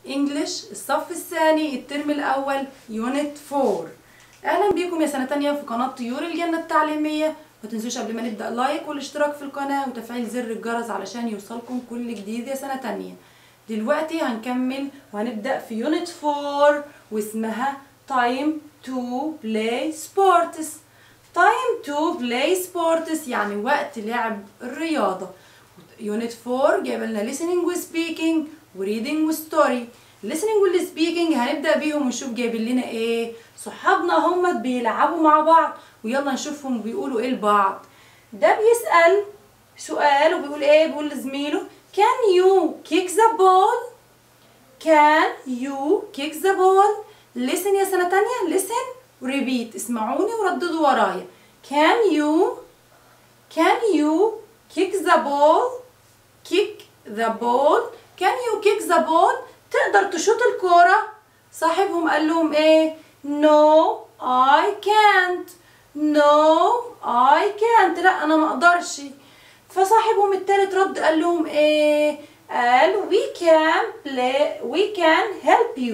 انجلش الصف الثاني الترم الاول يونت 4 اهلا بيكم يا سنه تانية في قناه طيور الجنه التعليميه ما تنسوش قبل ما نبدا لايك والاشتراك في القناه وتفعيل زر الجرس علشان يوصلكم كل جديد يا سنه تانية دلوقتي هنكمل وهنبدا في يونت 4 واسمها time to play sports time to play sports يعني وقت لعب الرياضه يونت 4 جايب لنا listening وspeaking وريدنج وستوري listening والسبيكينج هنبدا بيهم ونشوف جايبين لنا ايه صحابنا هم بيلعبوا مع بعض ويلا نشوفهم بيقولوا ايه لبعض ده بيسال سؤال وبيقول ايه بيقول لزميله can you kick the ball can you kick the ball listen يا سنه تانية listen repeat اسمعوني ورددوا ورايا can you can you kick the ball kick the ball can you kick the ball تقدر تشوط الكورة صاحبهم قال لهم ايه no I can't no I can't لا انا ما اقدرش فصاحبهم التالت رد قال لهم ايه قال we can play we can help you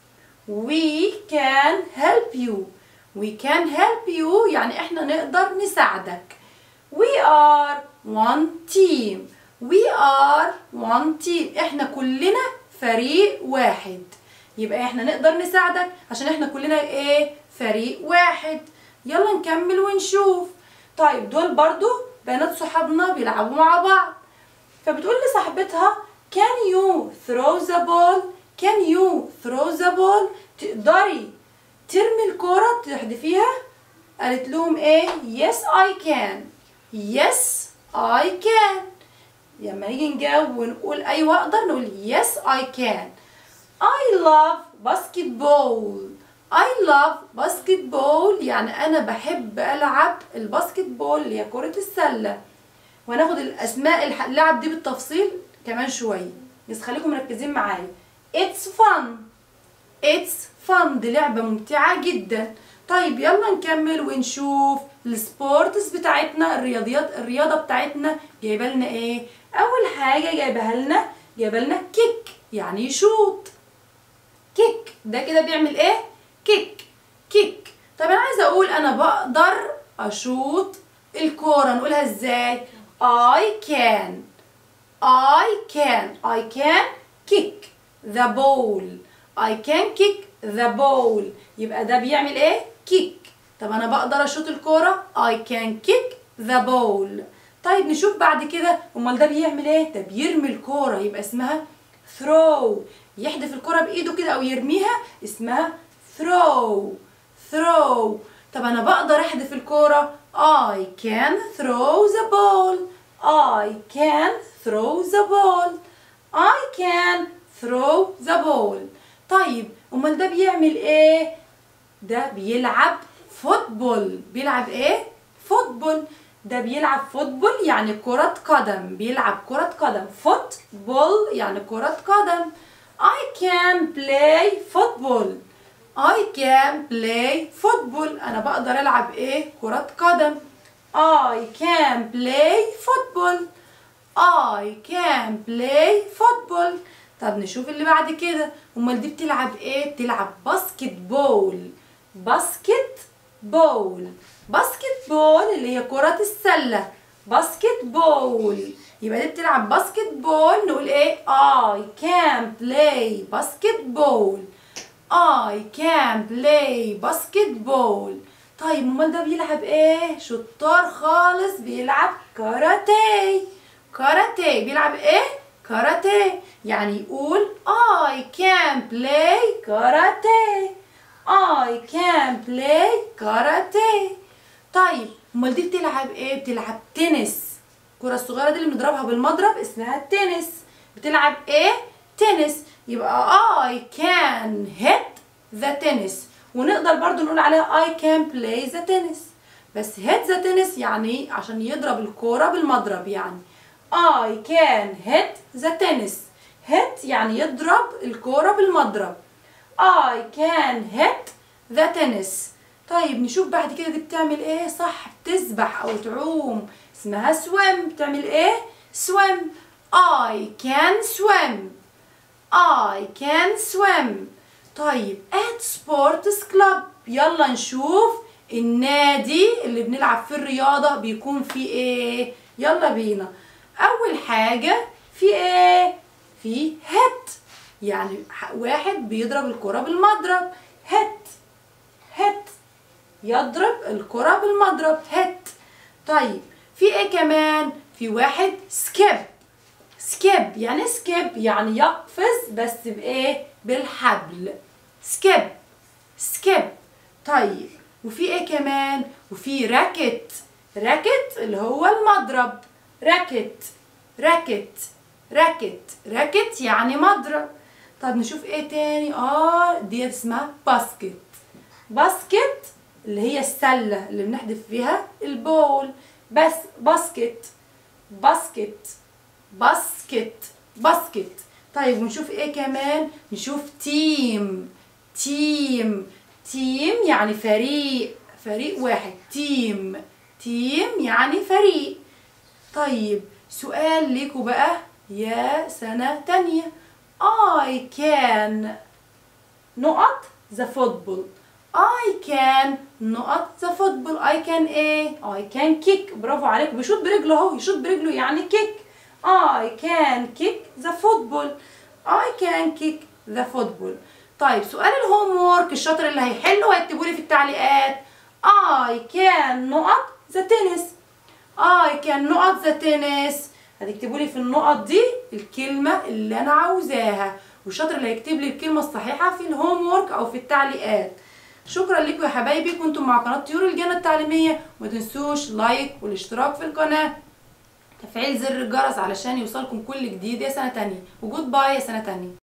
we can help you we can help you يعني احنا نقدر نساعدك we are one team we are one team احنا كلنا فريق واحد يبقى احنا نقدر نساعدك عشان احنا كلنا ايه فريق واحد يلا نكمل ونشوف طيب دول برضو بنات صحابنا بيلعبوا مع بعض فبتقول لصاحبتها can you throw the ball can you throw the ball تقدري ترمي الكرة تحدفيها قالت لهم ايه yes I can yes I can لما نيجي نجاوب ونقول ايوه اقدر نقول yes I can I love basketball I love basketball يعني انا بحب العب الباسكت بول اللي هي كرة السلة وهناخد الاسماء اللعب دي بالتفصيل كمان شوية بس خليكم مركزين معايا it's fun it's fun دي لعبة ممتعة جدا طيب يلا نكمل ونشوف السبورتس بتاعتنا الرياضيات الرياضة بتاعتنا جايبه لنا ايه اول حاجة جايبها لنا جايبه لنا كيك يعني يشوط كيك ده كده بيعمل ايه كيك كيك طب انا عايزه اقول انا بقدر اشوط الكوره نقولها ازاي I can I can I can kick the ball I can kick the ball يبقى ده بيعمل ايه كيك طب انا بقدر اشوط الكوره I can kick the ball طيب نشوف بعد كده امال ده بيعمل ايه ده بيرمي الكوره يبقى اسمها throw يحدف الكرة بإيده كده أو يرميها اسمها throw throw طب أنا بقدر أحدف الكرة I can throw the ball I can throw the ball I can throw the ball طيب أمال ده بيعمل إيه؟ ده بيلعب فوتبول بيلعب إيه؟ فوتبول ده بيلعب فوتبول يعني كرة قدم بيلعب كرة قدم فوتبول يعني كرة قدم I can play football I can play football أنا بقدر ألعب إيه؟ كرة قدم I can play football I can play football طب نشوف اللي بعد كده أمال دي بتلعب إيه؟ بتلعب باسكت بول باسكت بول باسكت بول اللي هي كرة السلة باسكت بول يبقى دي بتلعب باسكت بول نقول ايه I can play basketball I can play basketball طيب امال ده بيلعب ايه شطار خالص بيلعب كاراتيه كاراتيه بيلعب ايه كاراتيه يعني يقول I can play كاراتيه I can play كاراتيه طيب امال دي بتلعب ايه بتلعب تنس الكرة الصغيرة دي اللي بنضربها بالمضرب اسمها التنس بتلعب ايه؟ تنس يبقى I can hit the tennis ونقدر برضو نقول عليها I can play the tennis بس hit the tennis يعني عشان يضرب الكرة بالمضرب يعني I can hit the tennis hit يعني يضرب الكرة بالمضرب I can hit the tennis طيب نشوف بعد كده دي بتعمل ايه صح بتسبح او تعوم اسمها swim بتعمل ايه swim I can swim I can swim طيب at sports club يلا نشوف النادي اللي بنلعب فيه الرياضة بيكون فيه ايه يلا بينا اول حاجة في ايه في هيت يعني ح- واحد بيضرب الكرة بالمضرب هيت هيت يضرب الكرة بالمضرب هيت طيب في ايه كمان في واحد سكيب سكيب يعني سكيب يعني يقفز بس بايه بالحبل سكيب سكيب طيب وفي ايه كمان وفي راكت راكت اللي هو المضرب راكت راكت راكت راكت يعني مضرب طب نشوف ايه تاني اه دي اسمها باسكت باسكت اللي هي السلة اللي بنحدف فيها البول بس باسكت باسكت باسكت باسكت طيب ونشوف ايه كمان نشوف تيم تيم تيم يعني فريق فريق واحد تيم تيم يعني فريق طيب سؤال ليكوا بقى يا سنة تانية I can نقط the football I can نقط the football I can ايه I can kick برافو عليك بيشوط برجله اهو يشوط برجله يعني kick I can kick the football I can kick the football طيب سؤال الهوم وورك الشاطر اللي هيحله هيكتبوا لي في التعليقات I can نقط the tennis I can نقط the tennis هتكتبوا لي في النقط دي الكلمة اللي أنا عاوزاها والشاطر اللي هيكتب لي الكلمة الصحيحة في الهوم وورك أو في التعليقات شكرا لكم يا حبايبي كنتم مع قناة طيور الجنة التعليمية وما تنسوش لايك والاشتراك في القناة تفعيل زر الجرس علشان يوصلكم كل جديد يا سنة تانية وجود باي يا سنة تانية